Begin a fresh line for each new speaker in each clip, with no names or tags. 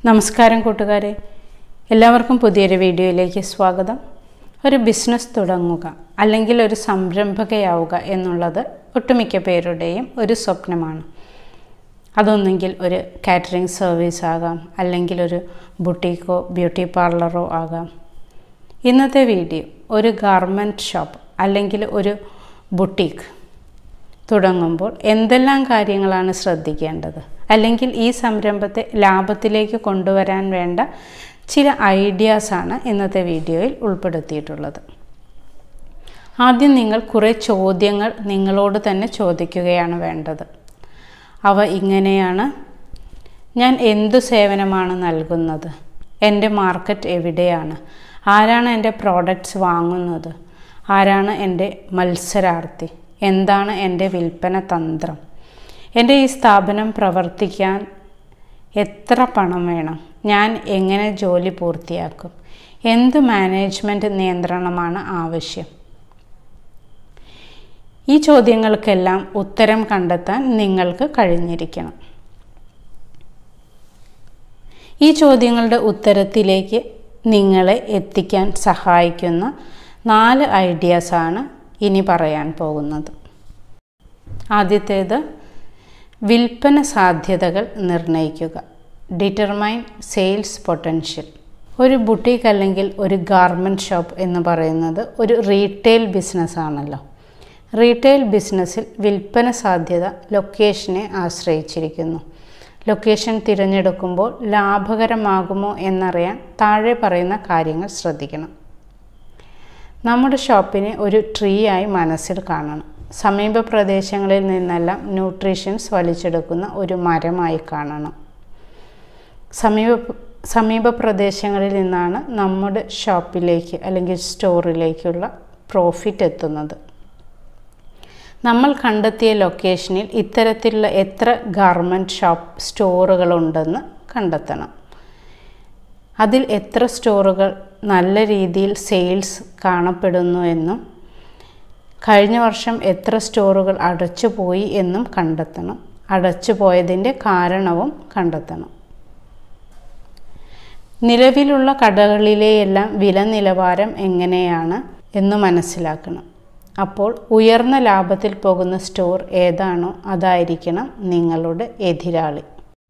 നമസ്കാരം കൂട്ടുകാരെ എല്ലാവർക്കും പുതിയൊരു വീഡിയോയിലേക്ക് സ്വാഗതം ഒരു ബിസിനസ് തുടങ്ങുക അല്ലെങ്കിൽ ഒരു സംരംഭകയാവുക എന്നുള്ളത് ഒട്ടുമിക്ക പേരുടെയും ഒരു സ്വപ്നമാണ് അതൊന്നെങ്കിൽ ഒരു കാറ്ററിംഗ് സർവീസ് ആകാം അല്ലെങ്കിൽ ഒരു ബുട്ടീക്കോ ബ്യൂട്ടി പാർലറോ ആകാം ഇന്നത്തെ വീഡിയോ ഒരു ഗാർമെൻറ്റ് ഷോപ്പ് അല്ലെങ്കിൽ ഒരു ബുട്ടീക്ക് തുടങ്ങുമ്പോൾ എന്തെല്ലാം കാര്യങ്ങളാണ് ശ്രദ്ധിക്കേണ്ടത് അല്ലെങ്കിൽ ഈ സംരംഭത്തെ ലാഭത്തിലേക്ക് കൊണ്ടുവരാൻ വേണ്ട ചില ഐഡിയാസാണ് ഇന്നത്തെ വീഡിയോയിൽ ഉൾപ്പെടുത്തിയിട്ടുള്ളത് ആദ്യം നിങ്ങൾ കുറേ ചോദ്യങ്ങൾ നിങ്ങളോട് തന്നെ ചോദിക്കുകയാണ് വേണ്ടത് അവ ഇങ്ങനെയാണ് ഞാൻ എന്തു സേവനമാണ് നൽകുന്നത് എൻ്റെ മാർക്കറ്റ് എവിടെയാണ് ആരാണ് എൻ്റെ പ്രോഡക്റ്റ്സ് വാങ്ങുന്നത് ആരാണ് എൻ്റെ മത്സരാർത്ഥി എന്താണ് എൻ്റെ വിൽപ്പന തന്ത്രം എൻ്റെ ഈ സ്ഥാപനം പ്രവർത്തിക്കാൻ എത്ര പണം വേണം ഞാൻ എങ്ങനെ ജോലി പൂർത്തിയാക്കും എന്ത് മാനേജ്മെൻറ്റ് നിയന്ത്രണമാണ് ആവശ്യം ഈ ചോദ്യങ്ങൾക്കെല്ലാം ഉത്തരം കണ്ടെത്താൻ നിങ്ങൾക്ക് കഴിഞ്ഞിരിക്കണം ഈ ചോദ്യങ്ങളുടെ ഉത്തരത്തിലേക്ക് നിങ്ങളെ എത്തിക്കാൻ സഹായിക്കുന്ന നാല് ഐഡിയാസാണ് ഇനി പറയാൻ പോകുന്നത് ആദ്യത്തേത് വിൽപ്പന സാധ്യതകൾ നിർണ്ണയിക്കുക ഡിറ്റർമൈൻ സെയിൽസ് പൊട്ടൻഷ്യൽ ഒരു ബുട്ടീക്ക് അല്ലെങ്കിൽ ഒരു ഗാർമെൻറ്റ് ഷോപ്പ് എന്ന് പറയുന്നത് ഒരു റീറ്റെയിൽ ബിസിനസ്സാണല്ലോ റീറ്റെയിൽ ബിസിനസ്സിൽ വിൽപ്പന സാധ്യത ലൊക്കേഷനെ ആശ്രയിച്ചിരിക്കുന്നു ലൊക്കേഷൻ തിരഞ്ഞെടുക്കുമ്പോൾ ലാഭകരമാകുമോ എന്നറിയാൻ താഴെ പറയുന്ന കാര്യങ്ങൾ ശ്രദ്ധിക്കണം നമ്മുടെ ഷോപ്പിനെ ഒരു ട്രീ ആയി മനസ്സിൽ കാണണം സമീപ പ്രദേശങ്ങളിൽ നിന്നെല്ലാം ന്യൂട്രീഷ്യൻസ് വലിച്ചെടുക്കുന്ന ഒരു മരമായി കാണണം സമീപ സമീപ പ്രദേശങ്ങളിൽ നിന്നാണ് നമ്മുടെ ഷോപ്പിലേക്ക് അല്ലെങ്കിൽ സ്റ്റോറിലേക്കുള്ള പ്രോഫിറ്റ് എത്തുന്നത് നമ്മൾ കണ്ടെത്തിയ ലൊക്കേഷനിൽ ഇത്തരത്തിലുള്ള എത്ര ഗാർമെൻറ്റ് ഷോപ്പ് സ്റ്റോറുകളുണ്ടെന്ന് കണ്ടെത്തണം അതിൽ എത്ര സ്റ്റോറുകൾ നല്ല രീതിയിൽ സെയിൽസ് കാണപ്പെടുന്നു എന്നും കഴിഞ്ഞ വർഷം എത്ര സ്റ്റോറുകൾ അടച്ചുപോയി എന്നും കണ്ടെത്തണം അടച്ചുപോയതിൻ്റെ കാരണവും കണ്ടെത്തണം നിലവിലുള്ള കടകളിലെയെല്ലാം വില നിലവാരം എങ്ങനെയാണ് എന്ന് മനസ്സിലാക്കണം അപ്പോൾ ഉയർന്ന ലാഭത്തിൽ പോകുന്ന സ്റ്റോർ ഏതാണോ അതായിരിക്കണം നിങ്ങളുടെ എതിരാളി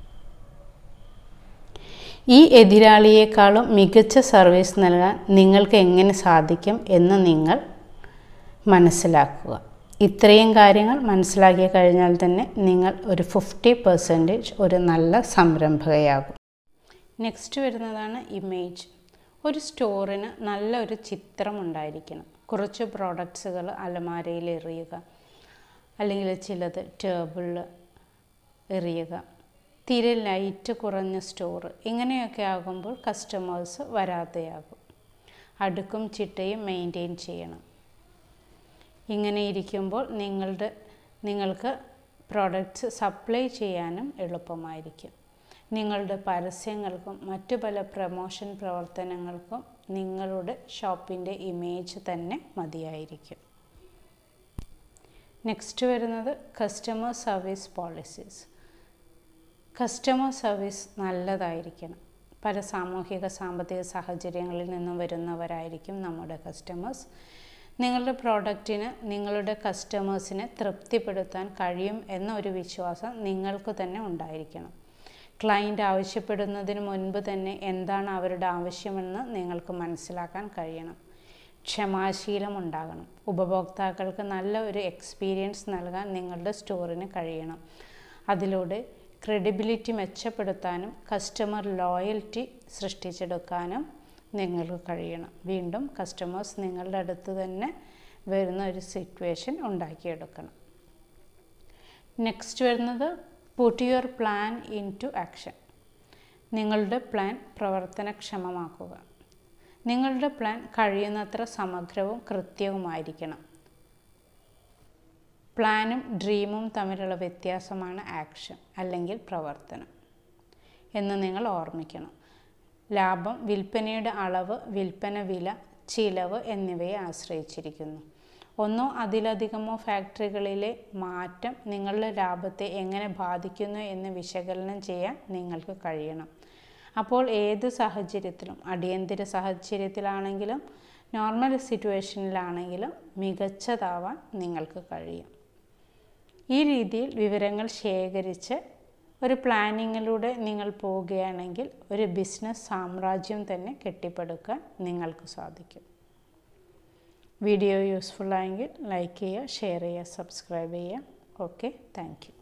ഈ എതിരാളിയേക്കാളും മികച്ച സർവീസ് നൽകാൻ നിങ്ങൾക്ക് എങ്ങനെ സാധിക്കും എന്ന് നിങ്ങൾ മനസ്സിലാക്കുക ഇത്രയും കാര്യങ്ങൾ മനസ്സിലാക്കി കഴിഞ്ഞാൽ തന്നെ നിങ്ങൾ ഒരു ഫിഫ്റ്റി പെർസെൻറ്റേജ് ഒരു നല്ല സംരംഭകയാകും നെക്സ്റ്റ് വരുന്നതാണ് ഇമേജ് ഒരു സ്റ്റോറിന് നല്ല ഒരു ചിത്രം ഉണ്ടായിരിക്കണം കുറച്ച് പ്രോഡക്ട്സുകൾ അലമാരയിൽ എറിയുക അല്ലെങ്കിൽ ചിലത് ടേബിളിൽ എറിയുക തീരെ ലൈറ്റ് കുറഞ്ഞ സ്റ്റോർ ഇങ്ങനെയൊക്കെ ആകുമ്പോൾ കസ്റ്റമേഴ്സ് വരാതെയാകും അടുക്കും ചിട്ടയും മെയിൻറ്റെയിൻ ചെയ്യണം ഇങ്ങനെ ഇരിക്കുമ്പോൾ നിങ്ങളുടെ നിങ്ങൾക്ക് പ്രോഡക്റ്റ്സ് സപ്ലൈ ചെയ്യാനും എളുപ്പമായിരിക്കും നിങ്ങളുടെ പരസ്യങ്ങൾക്കും മറ്റു പല പ്രമോഷൻ പ്രവർത്തനങ്ങൾക്കും നിങ്ങളുടെ ഷോപ്പിൻ്റെ ഇമേജ് തന്നെ മതിയായിരിക്കും നെക്സ്റ്റ് വരുന്നത് customer service policies customer service നല്ലതായിരിക്കണം പല സാമൂഹിക സാമ്പത്തിക സാഹചര്യങ്ങളിൽ നിന്നും വരുന്നവരായിരിക്കും നമ്മുടെ കസ്റ്റമേഴ്സ് നിങ്ങളുടെ പ്രോഡക്റ്റിന് നിങ്ങളുടെ കസ്റ്റമേഴ്സിനെ തൃപ്തിപ്പെടുത്താൻ കഴിയും എന്ന ഒരു വിശ്വാസം നിങ്ങൾക്ക് തന്നെ ഉണ്ടായിരിക്കണം ക്ലയൻറ്റ് ആവശ്യപ്പെടുന്നതിന് മുൻപ് തന്നെ എന്താണ് അവരുടെ ആവശ്യമെന്ന് നിങ്ങൾക്ക് മനസ്സിലാക്കാൻ കഴിയണം ക്ഷമാശീലം ഉണ്ടാകണം ഉപഭോക്താക്കൾക്ക് നല്ല ഒരു എക്സ്പീരിയൻസ് നൽകാൻ നിങ്ങളുടെ സ്റ്റോറിന് കഴിയണം അതിലൂടെ ക്രെഡിബിലിറ്റി മെച്ചപ്പെടുത്താനും കസ്റ്റമർ ലോയൽറ്റി സൃഷ്ടിച്ചെടുക്കാനും നിങ്ങൾക്ക് കഴിയണം വീണ്ടും കസ്റ്റമേഴ്സ് നിങ്ങളുടെ അടുത്ത് തന്നെ വരുന്ന ഒരു സിറ്റുവേഷൻ ഉണ്ടാക്കിയെടുക്കണം നെക്സ്റ്റ് വരുന്നത് put your plan into action നിങ്ങളുടെ പ്ലാൻ പ്രവർത്തനക്ഷമമാക്കുക നിങ്ങളുടെ പ്ലാൻ കഴിയുന്നത്ര സമഗ്രവും കൃത്യവുമായിരിക്കണം പ്ലാനും ഡ്രീമും തമ്മിലുള്ള വ്യത്യാസമാണ് ആക്ഷൻ അല്ലെങ്കിൽ പ്രവർത്തനം എന്ന് നിങ്ങൾ ഓർമ്മിക്കണം ലാഭം വിൽപ്പനയുടെ അളവ് വിൽപ്പന വില ചിലവ് എന്നിവയെ ആശ്രയിച്ചിരിക്കുന്നു ഒന്നോ അതിലധികമോ ഫാക്ടറികളിലെ മാറ്റം നിങ്ങളുടെ ലാഭത്തെ എങ്ങനെ ബാധിക്കുന്നു എന്ന് വിശകലനം ചെയ്യാൻ നിങ്ങൾക്ക് കഴിയണം അപ്പോൾ ഏത് സാഹചര്യത്തിലും അടിയന്തര സാഹചര്യത്തിലാണെങ്കിലും നോർമൽ സിറ്റുവേഷനിലാണെങ്കിലും മികച്ചതാവാൻ നിങ്ങൾക്ക് കഴിയും ഈ രീതിയിൽ വിവരങ്ങൾ ശേഖരിച്ച് ഒരു പ്ലാനിങ്ങിലൂടെ നിങ്ങൾ പോവുകയാണെങ്കിൽ ഒരു ബിസിനസ് സാമ്രാജ്യം തന്നെ കെട്ടിപ്പടുക്കാൻ നിങ്ങൾക്ക് സാധിക്കും വീഡിയോ യൂസ്ഫുൾ ആയെങ്കിൽ ലൈക്ക് ചെയ്യുക ഷെയർ ചെയ്യുക സബ്സ്ക്രൈബ് ചെയ്യുക ഓക്കെ താങ്ക്